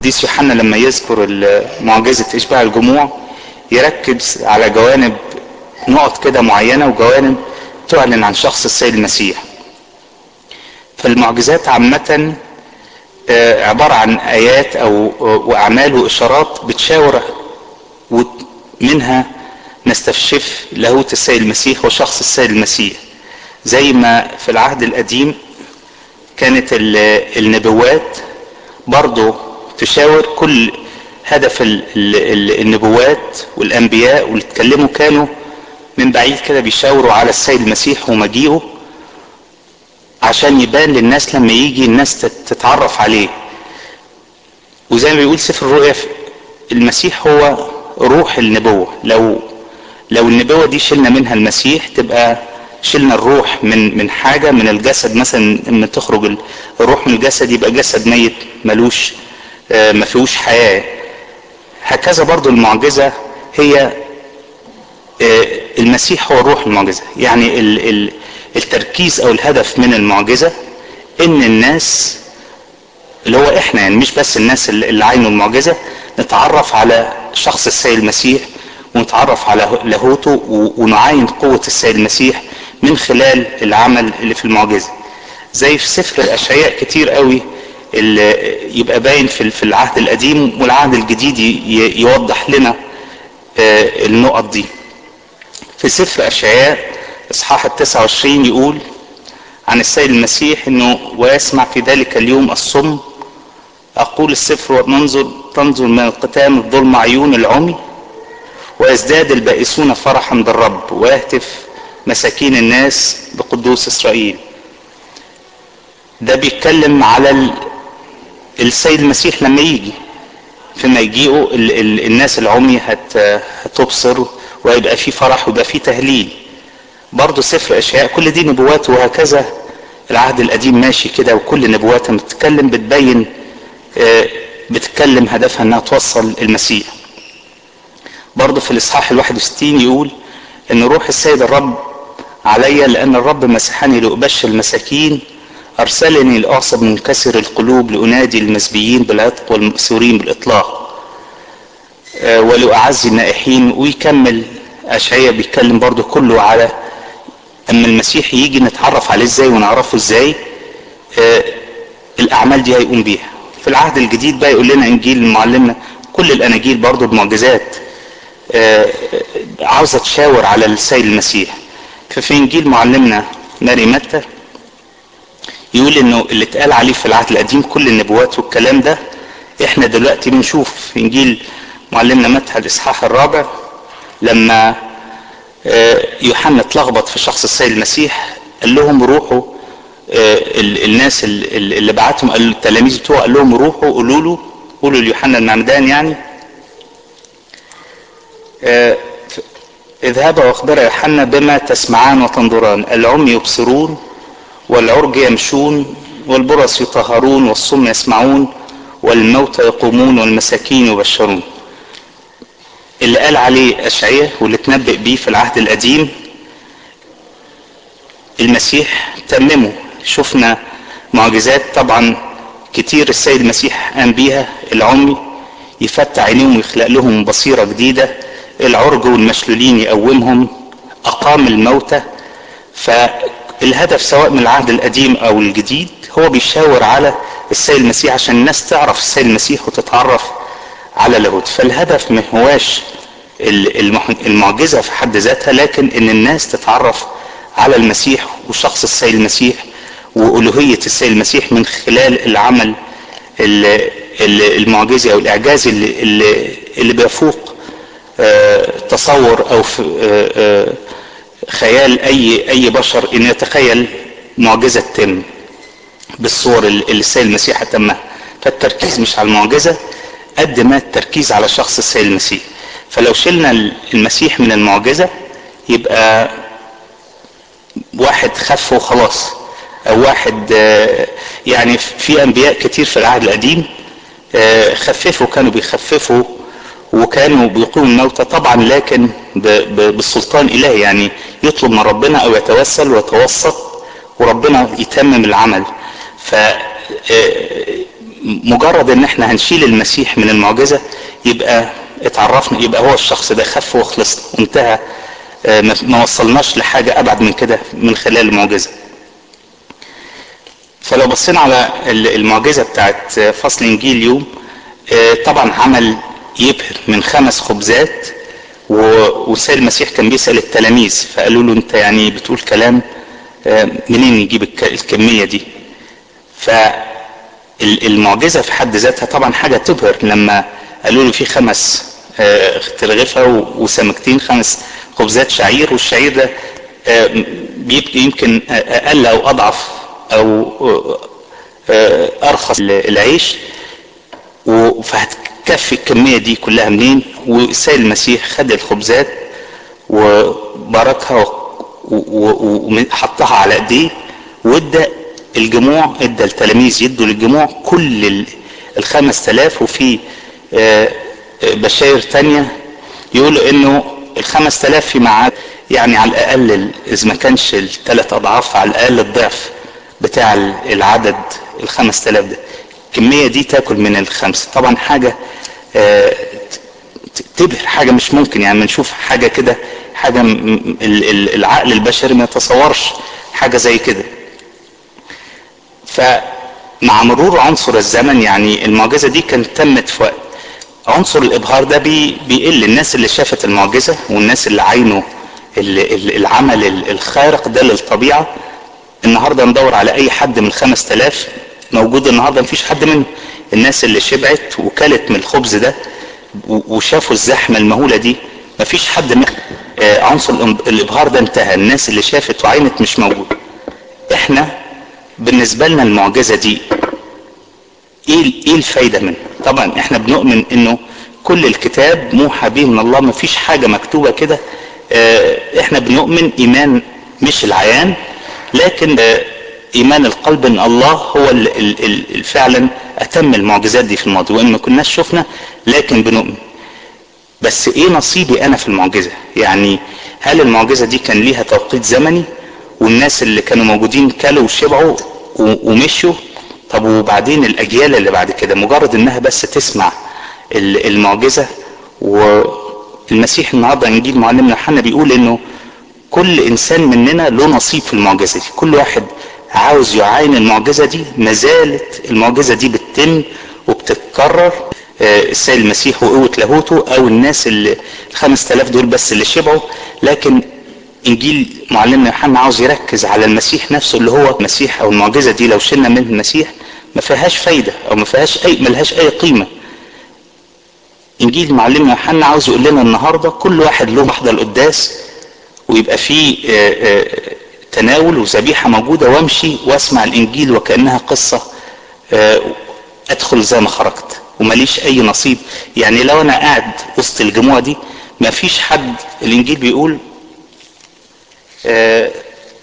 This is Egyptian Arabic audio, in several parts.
قديس يوحنا لما يذكر معجزة إشباع الجموع يركز على جوانب نقط كده معينة وجوانب تعلن عن شخص السيد المسيح فالمعجزات عامة عبارة عن آيات أو وأعمال وإشارات بتشاور منها نستكشف لاهوت السيد المسيح وشخص السيد المسيح زي ما في العهد القديم كانت النبوات برضو تشاور كل هدف النبوات والانبياء واللي اتكلموا كانوا من بعيد كده بيشاوروا على السيد المسيح ومجيئه عشان يبان للناس لما يجي الناس تتعرف عليه وزي ما بيقول سفر الرؤيا المسيح هو روح النبوة لو لو النبوة دي شلنا منها المسيح تبقى شلنا الروح من من حاجة من الجسد مثلا لما تخرج الروح من الجسد يبقى جسد ميت ملوش ما فيهوش حياة هكذا برضو المعجزة هي المسيح هو روح المعجزة يعني التركيز او الهدف من المعجزة ان الناس اللي هو احنا يعني مش بس الناس اللي عينوا المعجزة نتعرف على شخص السيد المسيح ونتعرف على لاهوته ونعاين قوة السيد المسيح من خلال العمل اللي في المعجزة زي في سفر الاشعياء كتير قوي اللي يبقى باين في العهد القديم والعهد الجديد يوضح لنا النقط دي في سفر اشعياء اصحاح التسعة وعشرين يقول عن السيد المسيح انه ويسمع في ذلك اليوم الصم اقول السفر وننظر تنظر من القتام الظلم عيون العمي ويزداد البائسون فرحا بالرب ويهتف مساكين الناس بقدوس اسرائيل ده بيتكلم على السيد المسيح لما يجي فيما يجيئوا الناس العمي هتبصر ويبقى في فرح ويبقى في تهليل برضه سفر اشياء كل دي نبوات وهكذا العهد القديم ماشي كده وكل نبواتها بتتكلم بتبين بتتكلم هدفها انها توصل المسيح برضه في الاصحاح الواحد وستين يقول ان روح السيد الرب علي لان الرب مسحني لابشر المساكين ارسلني لاعصب منكسر القلوب لانادي المسبيين بالعتق والمأسورين بالاطلاق ولاعزي النائحين ويكمل اشعياء بيتكلم برضه كله على اما المسيح يجي نتعرف عليه ازاي ونعرفه ازاي آه الاعمال دي هيقوم بيها في العهد الجديد بقى يقول لنا انجيل معلمنا كل الاناجيل برضه بمعجزات آه عاوزه تشاور على السيد المسيح ففي انجيل معلمنا ماري متى يقول انه اللي اتقال عليه في العهد القديم كل النبوات والكلام ده احنا دلوقتي بنشوف في انجيل معلمنا متى الاصحاح الرابع لما يوحنا اتلخبط في شخص السيد المسيح قال لهم روحوا الناس اللي بعتهم قال التلاميذ بتوعه قال لهم روحوا قولوا له قولوا ليوحنا المعمدان يعني اذهبا واخبرا يوحنا بما تسمعان وتنظران العمي يبصرون والعرج يمشون والبرص يطهرون والصم يسمعون والموتى يقومون والمساكين يبشرون اللي قال عليه أشعية واللي اتنبأ بيه في العهد القديم المسيح تممه شفنا معجزات طبعا كتير السيد المسيح قام بيها العمي يفتح عينيهم ويخلق لهم بصيرة جديدة العرج والمشلولين يقومهم أقام الموتى فالهدف سواء من العهد القديم أو الجديد هو بيشاور على السيد المسيح عشان الناس تعرف السيد المسيح وتتعرف على لاهوت فالهدف ما هواش المعجزه في حد ذاتها لكن ان الناس تتعرف على المسيح وشخص السيد المسيح والوهيه السيد المسيح من خلال العمل المعجزي او الاعجازي اللي, اللي, اللي بيفوق تصور او خيال اي اي بشر ان يتخيل معجزه تتم بالصور اللي السيد المسيح تمها فالتركيز مش على المعجزه قد ما التركيز على شخص السيد المسيح فلو شلنا المسيح من المعجزة يبقى واحد خف وخلاص او واحد يعني في انبياء كتير في العهد القديم خففوا كانوا بيخففوا وكانوا بيقوموا الموتى طبعا لكن بالسلطان الهي يعني يطلب من ربنا او يتوسل ويتوسط وربنا يتمم العمل ف مجرد ان احنا هنشيل المسيح من المعجزة يبقى اتعرفنا يبقى هو الشخص ده خف وخلصنا وانتهى ما وصلناش لحاجة ابعد من كده من خلال المعجزة فلو بصينا على المعجزة بتاعت فصل انجيل اليوم طبعا عمل يبهر من خمس خبزات والسيد المسيح كان بيسأل التلاميذ فقالوا له انت يعني بتقول كلام منين يجيب الكمية دي فالمعجزة في حد ذاتها طبعا حاجة تبهر لما قالوا له في خمس ترغفة وسمكتين خمس خبزات شعير والشعير ده يمكن اقل او اضعف او ارخص العيش فهتكفي الكمية دي كلها منين والسيد المسيح خد الخبزات وباركها وحطها على ايديه وادى الجموع ادى التلاميذ يدوا للجموع كل الخمس تلاف وفي بشاير تانية يقولوا انه الخمس تلاف في معاد يعني على الاقل اذا ما كانش الثلاث اضعاف على الاقل الضعف بتاع العدد الخمس تلاف ده الكمية دي تاكل من الخمسة طبعا حاجة تبهر حاجة مش ممكن يعني بنشوف حاجة كده حاجة العقل البشري ما يتصورش حاجة زي كده فمع مرور عنصر الزمن يعني المعجزة دي كانت تمت في وقت عنصر الابهار ده بي بيقل الناس اللي شافت المعجزة والناس اللي عينوا العمل الخارق ده للطبيعة النهاردة ندور على اي حد من الخمس تلاف موجود النهاردة مفيش حد منهم الناس اللي شبعت وكلت من الخبز ده وشافوا الزحمة المهولة دي مفيش حد من عنصر الابهار ده انتهى الناس اللي شافت وعينت مش موجود احنا بالنسبة لنا المعجزة دي ايه ايه الفايدة منها طبعا احنا بنؤمن انه كل الكتاب موحى به من الله مفيش حاجة مكتوبة كده اه احنا بنؤمن ايمان مش العيان لكن اه ايمان القلب ان الله هو اللي فعلا اتم المعجزات دي في الماضي وان ما كناش شفنا لكن بنؤمن بس ايه نصيبي انا في المعجزة يعني هل المعجزة دي كان ليها توقيت زمني والناس اللي كانوا موجودين كلوا وشبعوا ومشوا طب وبعدين الاجيال اللي بعد كده مجرد انها بس تسمع المعجزة والمسيح النهاردة انجيل معلمنا يوحنا بيقول انه كل انسان مننا له نصيب في المعجزة دي كل واحد عاوز يعاين المعجزة دي ما زالت المعجزة دي بتتم وبتتكرر السيد المسيح وقوة لاهوته او الناس اللي الخمس تلاف دول بس اللي شبعوا لكن انجيل معلمنا يوحنا عاوز يركز على المسيح نفسه اللي هو المسيح او المعجزة دي لو شلنا منه المسيح ما فيهاش فايدة او ما فيهاش اي ملهاش اي قيمة انجيل معلمنا يوحنا عاوز يقول لنا النهاردة كل واحد له محضر القداس ويبقى فيه تناول وذبيحة موجودة وامشي واسمع الانجيل وكأنها قصة ادخل زي ما خرجت ومليش اي نصيب يعني لو انا قاعد وسط الجموع دي ما فيش حد الانجيل بيقول آه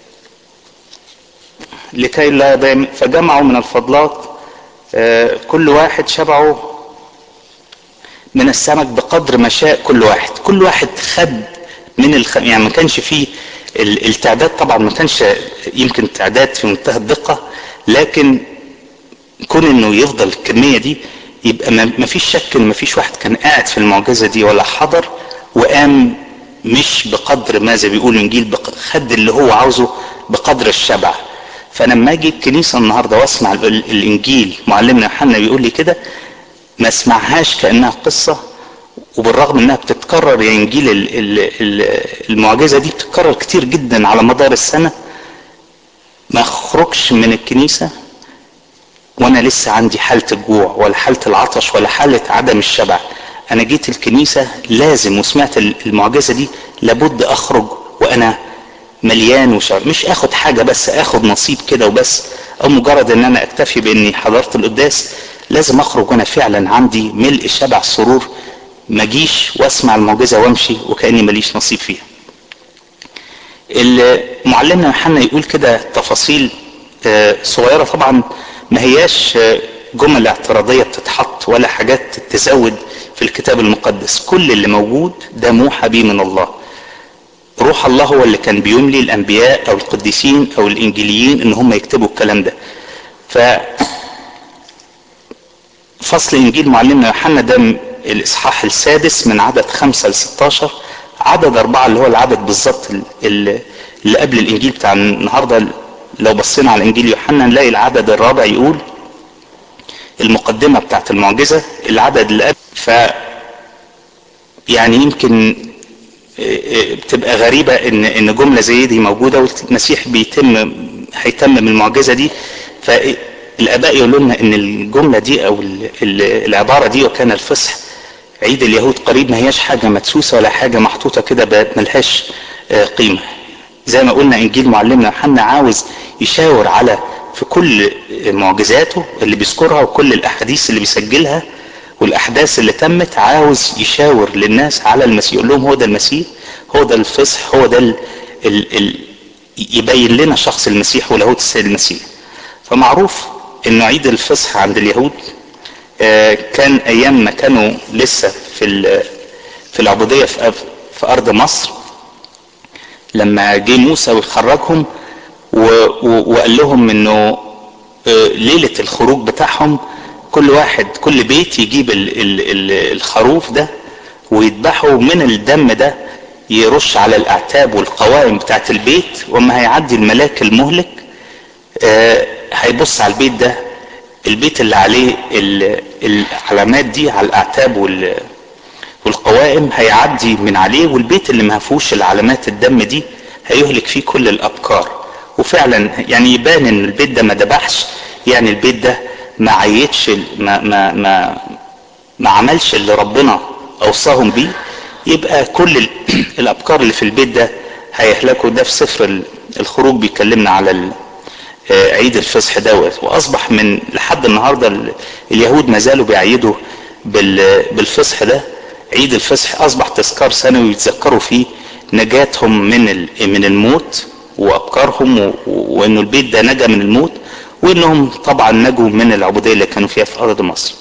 لكي لا يضيع فجمعوا من الفضلات آه كل واحد شبعه من السمك بقدر ما شاء كل واحد كل واحد خد من الخ... يعني ما كانش فيه التعداد طبعا ما كانش يمكن تعداد في منتهى الدقة لكن كون انه يفضل الكمية دي يبقى ما فيش شك ان ما فيش واحد كان قاعد في المعجزة دي ولا حضر وقام مش بقدر ماذا بيقول الانجيل خد اللي هو عاوزه بقدر الشبع فانا لما اجي الكنيسه النهارده واسمع الانجيل معلمنا يوحنا بيقول لي كده ما اسمعهاش كانها قصه وبالرغم انها بتتكرر يا انجيل المعجزه دي بتتكرر كتير جدا على مدار السنه ما اخرجش من الكنيسه وانا لسه عندي حاله الجوع ولا حاله العطش ولا حاله عدم الشبع انا جيت الكنيسة لازم وسمعت المعجزة دي لابد اخرج وانا مليان وشعر مش اخد حاجة بس اخد نصيب كده وبس او مجرد ان انا اكتفي باني حضرت القداس لازم اخرج وانا فعلا عندي ملء شبع سرور ما اجيش واسمع المعجزة وامشي وكأني ماليش نصيب فيها معلمنا يوحنا يقول كده تفاصيل صغيرة طبعا ما هياش جمل اعتراضية بتتحط ولا حاجات تزود في الكتاب المقدس كل اللي موجود ده موحى به من الله روح الله هو اللي كان بيملي الانبياء او القديسين او الانجيليين ان هم يكتبوا الكلام ده ف فصل انجيل معلمنا يوحنا ده الاصحاح السادس من عدد خمسة ل 16 عدد اربعة اللي هو العدد بالظبط اللي قبل الانجيل بتاع النهارده لو بصينا على انجيل يوحنا نلاقي العدد الرابع يقول المقدمة بتاعت المعجزة العدد اللي قبل ف يعني يمكن بتبقى غريبة ان ان جملة زي دي موجودة والمسيح بيتم هيتمم المعجزة دي فالاباء يقولوا لنا ان الجملة دي او العبارة دي وكان الفصح عيد اليهود قريب ما هياش حاجة مدسوسة ولا حاجة محطوطة كده ملهاش قيمة زي ما قلنا انجيل معلمنا يوحنا عاوز يشاور على في كل معجزاته اللي بيذكرها وكل الاحاديث اللي بيسجلها والاحداث اللي تمت عاوز يشاور للناس على المسيح يقول لهم هو ده المسيح هو ده الفصح هو ده ال ال ال يبين لنا شخص المسيح ولاهوت السيد المسيح فمعروف انه عيد الفصح عند اليهود كان ايام ما كانوا لسه في في العبوديه في في ارض مصر لما جه موسى ويخرجهم وقال لهم انه ليله الخروج بتاعهم كل واحد كل بيت يجيب ال ال ال الخروف ده ويذبحه من الدم ده يرش على الاعتاب والقوائم بتاعت البيت وما هيعدي الملاك المهلك آه هيبص على البيت ده البيت اللي عليه العلامات دي على الاعتاب والقوائم هيعدي من عليه والبيت اللي ما فيهوش العلامات الدم دي هيهلك فيه كل الابكار وفعلا يعني يبان ان البيت ده ما ذبحش يعني البيت ده ما عيتش ما ما ما ما عملش اللي ربنا اوصاهم بيه يبقى كل الابكار اللي في البيت ده هيهلكوا ده في سفر الخروج بيكلمنا على عيد الفصح دوت واصبح من لحد النهارده اليهود ما زالوا بيعيدوا بالفصح ده عيد الفصح اصبح تذكار سنوي يتذكروا فيه نجاتهم من من الموت وابكارهم وانه البيت ده نجا من الموت وانهم طبعا نجوا من العبوديه اللي كانوا فيها في ارض مصر.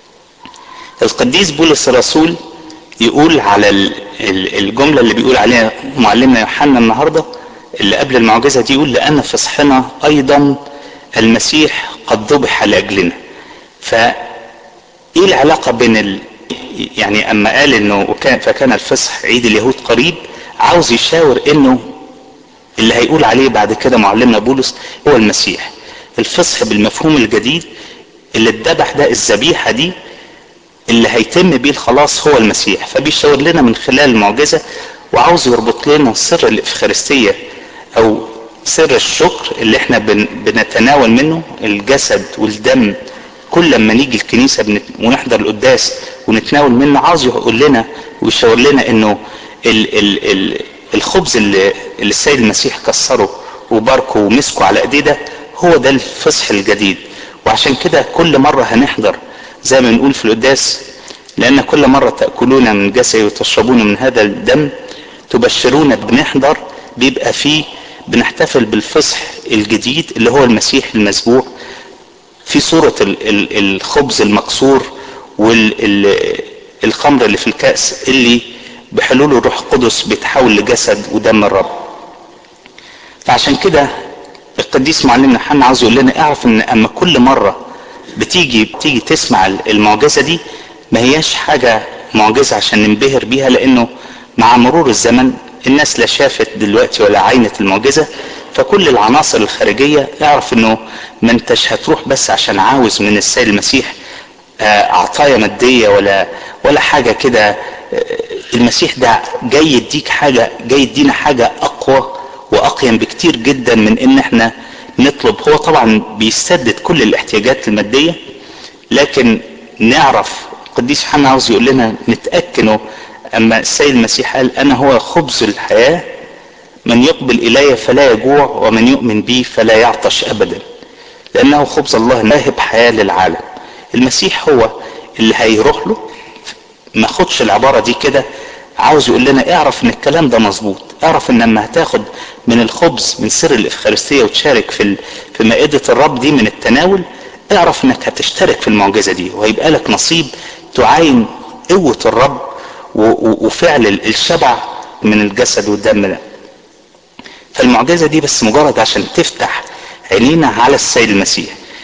القديس بولس الرسول يقول على الجمله اللي بيقول عليها معلمنا يوحنا النهارده اللي قبل المعجزه دي يقول لان فصحنا ايضا المسيح قد ذبح لاجلنا. ف ايه العلاقه بين ال... يعني اما قال انه وكان فكان الفصح عيد اليهود قريب عاوز يشاور انه اللي هيقول عليه بعد كده معلمنا بولس هو المسيح الفصح بالمفهوم الجديد اللي اتذبح ده الذبيحه دي اللي هيتم بيه الخلاص هو المسيح فبيشاور لنا من خلال المعجزه وعاوز يربط لنا سر الافخارستيه او سر الشكر اللي احنا بن بنتناول منه الجسد والدم كل لما نيجي الكنيسه بنت... ونحضر القداس ونتناول منه عاوز يقول لنا ويشاور لنا انه ال... ال... ال... الخبز اللي, اللي السيد المسيح كسره وباركه ومسكه على ايديه ده هو ده الفصح الجديد وعشان كده كل مرة هنحضر زي ما بنقول في القداس لأن كل مرة تأكلون من جسدي وتشربون من هذا الدم تبشرون بنحضر بيبقى فيه بنحتفل بالفصح الجديد اللي هو المسيح المذبوح في صورة الخبز المكسور والخمر اللي في الكأس اللي بحلول الروح القدس بيتحول لجسد ودم الرب فعشان كده القديس معلمنا يوحنا عاوز يقول لنا اعرف ان اما كل مره بتيجي بتيجي تسمع المعجزه دي ما هياش حاجه معجزه عشان ننبهر بيها لانه مع مرور الزمن الناس لا شافت دلوقتي ولا عينت المعجزه فكل العناصر الخارجيه اعرف انه ما انتش هتروح بس عشان عاوز من السيد المسيح عطايا ماديه ولا ولا حاجه كده المسيح ده جاي يديك حاجه جاي يدينا حاجه اقوى واقيم بكتير جدا من ان احنا نطلب هو طبعا بيسدد كل الاحتياجات الماديه لكن نعرف القديس يوحنا عاوز يقول لنا نتاكد اما السيد المسيح قال انا هو خبز الحياه من يقبل الي فلا يجوع ومن يؤمن بي فلا يعطش ابدا لانه خبز الله ناهب حياه للعالم المسيح هو اللي هيروح له ما خدش العباره دي كده عاوز يقول لنا اعرف ان الكلام ده مظبوط اعرف ان لما هتاخد من الخبز من سر الافخارستيه وتشارك في في مائده الرب دي من التناول اعرف انك هتشترك في المعجزه دي وهيبقى لك نصيب تعاين قوه الرب وفعل الشبع من الجسد والدم ده فالمعجزه دي بس مجرد عشان تفتح عينينا على السيد المسيح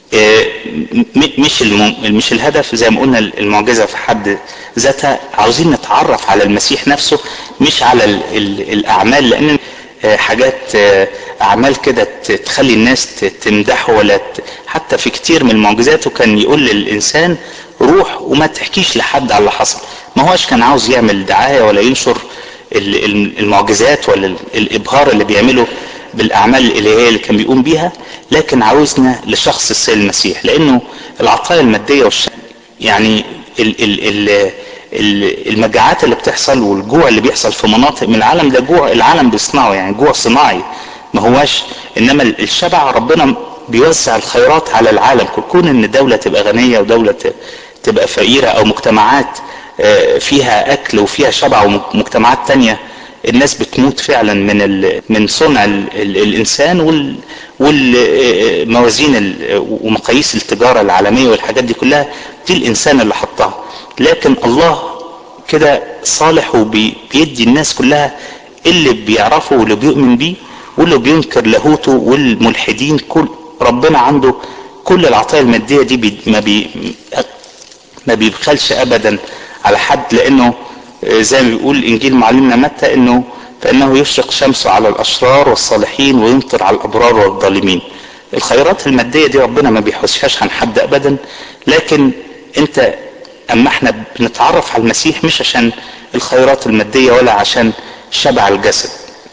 آه، م- مش الم... مش الهدف زي ما قلنا المعجزه في حد ذاتها عاوزين نتعرف على المسيح نفسه مش على ال... ال... الاعمال لان آه، حاجات آه، اعمال كده ت- تخلي الناس ت- تمدحه ولا ت... حتى في كتير من معجزاته كان يقول للانسان روح وما تحكيش لحد على اللي حصل ما هوش كان عاوز يعمل دعايه ولا ينشر ال- ال- المعجزات ولا ال- الابهار اللي بيعمله بالاعمال الالهيه اللي كان بيقوم بيها لكن عاوزنا لشخص السيد المسيح لانه العطايا الماديه والش يعني ال ال ال ال- المجاعات اللي بتحصل والجوع اللي بيحصل في مناطق من العالم ده جوع العالم بيصنعه يعني جوع صناعي ما هواش انما الشبع ربنا بيوزع الخيرات على العالم كل كون ان دولة تبقى غنية ودولة ت- تبقى فقيرة او مجتمعات آه، فيها اكل وفيها شبع ومجتمعات تانية الناس بتموت فعلا من ال... من صنع ال... ال... الانسان وال والموازين ال... ومقاييس التجاره العالميه والحاجات دي كلها دي الانسان اللي حطها لكن الله كده صالح وبيدي الناس كلها اللي بيعرفه واللي بيؤمن بيه واللي بينكر لاهوته والملحدين كل ربنا عنده كل العطايا الماديه دي بي... ما بي... ما بيبخلش ابدا على حد لانه زي ما بيقول انجيل معلمنا متى انه فانه يشرق شمسه على الاشرار والصالحين ويمطر على الابرار والظالمين الخيرات الماديه دي ربنا ما بيحوشهاش عن حد ابدا لكن انت اما احنا بنتعرف على المسيح مش عشان الخيرات الماديه ولا عشان شبع الجسد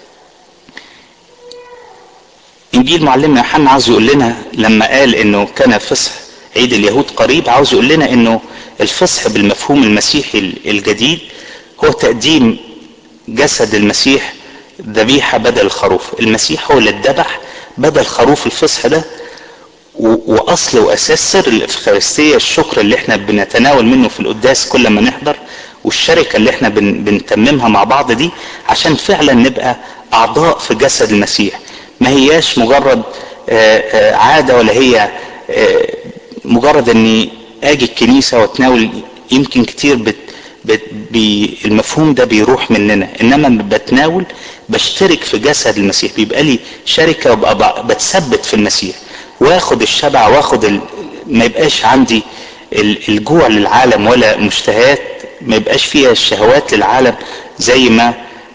انجيل معلمنا يوحنا عاوز يقول لنا لما قال انه كان فصح عيد اليهود قريب عاوز يقول لنا انه الفصح بالمفهوم المسيحي الجديد هو تقديم جسد المسيح ذبيحة بدل الخروف المسيح هو اللي اتذبح بدل خروف الفصح ده واصل واساس سر الافخارستيه الشكر اللي احنا بنتناول منه في القداس كل ما نحضر والشركه اللي احنا بن بنتممها مع بعض دي عشان فعلا نبقى اعضاء في جسد المسيح ما هياش مجرد عاده ولا هي مجرد اني اجي الكنيسه واتناول يمكن كتير بت بت بي المفهوم ده بيروح مننا انما بتناول بشترك في جسد المسيح بيبقى لي شركه وابقى بتثبت في المسيح واخد الشبع واخد ال... ما يبقاش عندي الجوع للعالم ولا مشتهيات ما يبقاش فيها الشهوات للعالم زي ما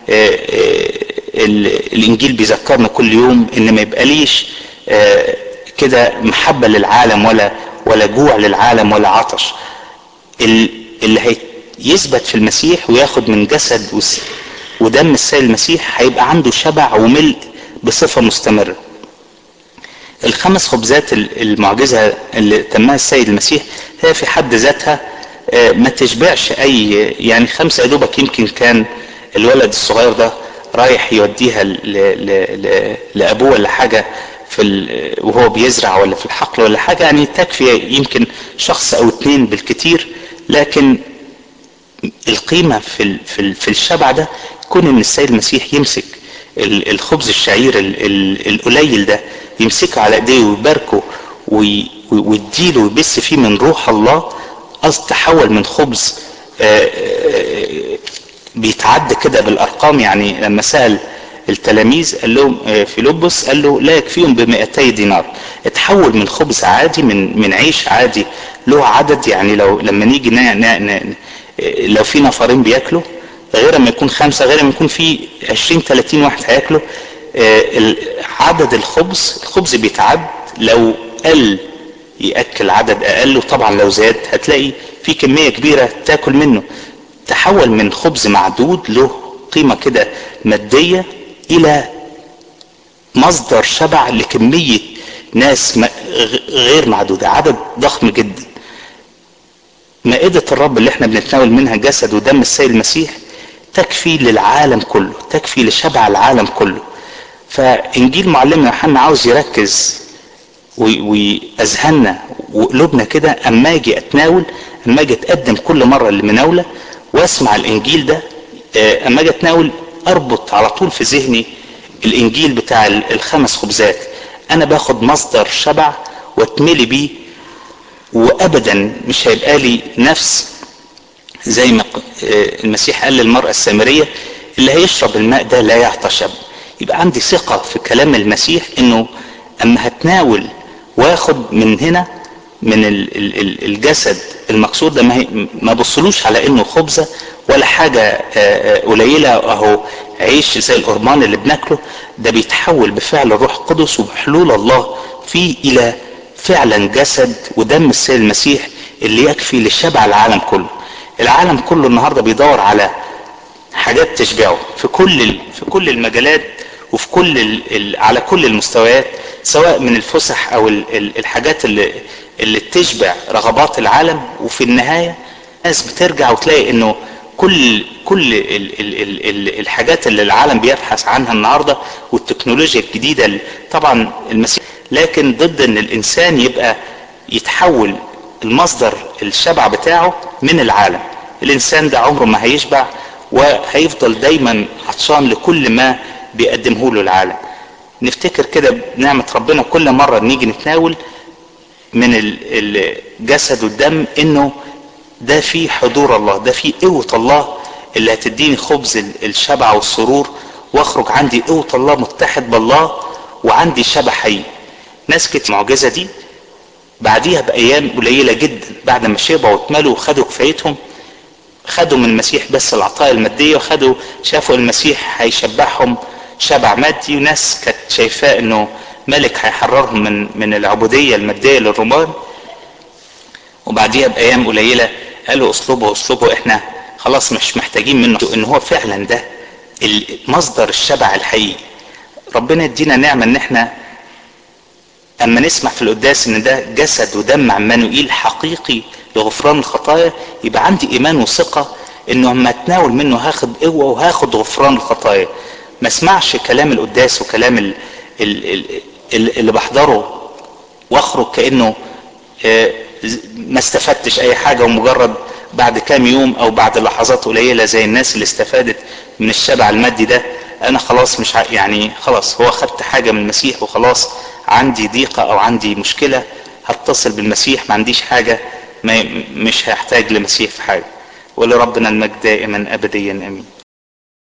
الانجيل بيذكرنا كل يوم ان ما يبقى ليش كده محبه للعالم ولا ولا جوع للعالم ولا عطش اللي هيثبت في المسيح وياخد من جسد ودم السيد المسيح هيبقى عنده شبع وملء بصفه مستمره الخمس خبزات المعجزة اللي تمها السيد المسيح هي في حد ذاتها ما تشبعش أي يعني خمسة دوبك يمكن كان الولد الصغير ده رايح يوديها ل ل ل لأبوه ولا حاجة في وهو بيزرع ولا في الحقل ولا حاجة يعني تكفي يمكن شخص أو اتنين بالكتير لكن القيمة في في في الشبع ده يكون إن السيد المسيح يمسك الخبز الشعير القليل ده يمسكه على ايديه ويباركه ويديله ويبث فيه من روح الله قصد تحول من خبز بيتعد كده بالارقام يعني لما سال التلاميذ قال لهم فيلبس قال له لا يكفيهم ب 200 دينار اتحول من خبز عادي من من عيش عادي له عدد يعني لو لما نيجي نا نا نا لو في نفرين بياكلوا غير ما يكون خمسه غير ما يكون في 20 30 واحد هياكلوا عدد الخبز الخبز بيتعد لو قل ياكل عدد اقل وطبعا لو زاد هتلاقي في كميه كبيره تاكل منه تحول من خبز معدود له قيمه كده ماديه الى مصدر شبع لكميه ناس غير معدوده عدد ضخم جدا مائدة الرب اللي احنا بنتناول منها جسد ودم السيد المسيح تكفي للعالم كله تكفي لشبع العالم كله فانجيل معلمنا يوحنا عاوز يركز واذهاننا وقلوبنا كده اما اجي اتناول اما اجي اتقدم كل مره للمناوله واسمع الانجيل ده اما اجي اتناول اربط على طول في ذهني الانجيل بتاع الخمس خبزات انا باخد مصدر شبع واتملي بيه وابدا مش هيبقى لي نفس زي ما المسيح قال للمراه السامريه اللي هيشرب الماء ده لا يعطش ابدا يبقى عندي ثقة في كلام المسيح انه اما هتناول واخد من هنا من ال- ال- ال- الجسد المقصود ده ما هي- ما بصلوش على انه خبزه ولا حاجه آه، آه، قليله اهو عيش زي القرمان اللي بناكله ده بيتحول بفعل الروح القدس وبحلول الله فيه الى فعلا جسد ودم السيد المسيح اللي يكفي لشبع العالم كله العالم كله النهارده بيدور على حاجات تشبعه في كل ال- في كل المجالات وفي كل ال ال على كل المستويات سواء من الفسح او ال ال الحاجات اللي اللي تشبع رغبات العالم وفي النهايه الناس بترجع وتلاقي انه كل كل ال ال ال ال الحاجات اللي العالم بيبحث عنها النهارده والتكنولوجيا الجديده اللي طبعا المسيح لكن ضد ان الانسان يبقى يتحول المصدر الشبع بتاعه من العالم الانسان ده عمره ما هيشبع وهيفضل دايما عطشان لكل ما بيقدمه له العالم نفتكر كده بنعمة ربنا كل مرة نيجي نتناول من ال- الجسد والدم انه ده فيه حضور الله ده فيه قوة الله اللي هتديني خبز ال- الشبع والسرور واخرج عندي قوة الله متحد بالله وعندي شبع حقيقي ناس كتير المعجزة دي بعديها بأيام قليلة جدا بعد ما شبعوا واتملوا وخدوا كفايتهم خدوا من المسيح بس العطايا المادية وخدوا شافوا المسيح هيشبعهم شبع مادي وناس كانت شايفاه انه ملك هيحررهم من من العبودية المادية للرومان وبعديها بأيام قليلة قالوا اسلوبه اسلوبه احنا خلاص مش محتاجين منه ان هو فعلا ده مصدر الشبع الحقيقي ربنا يدينا نعمة ان احنا اما نسمع في القداس ان ده جسد ودم عمانوئيل حقيقي لغفران الخطايا يبقى عندي ايمان وثقة انه اما اتناول منه هاخد قوة وهاخد غفران الخطايا ما اسمعش كلام القداس وكلام ال ال ال اللي بحضره واخرج كانه آه، ما استفدتش اي حاجة ومجرد بعد كام يوم او بعد لحظات قليلة زي الناس اللي استفادت من الشبع المادي ده انا خلاص مش ع- يعني خلاص هو خدت حاجة من المسيح وخلاص عندي ضيقة او عندي مشكلة هتصل بالمسيح ما عنديش حاجة ما مش هحتاج لمسيح في حاجة ولربنا المجد دائما ابديا امين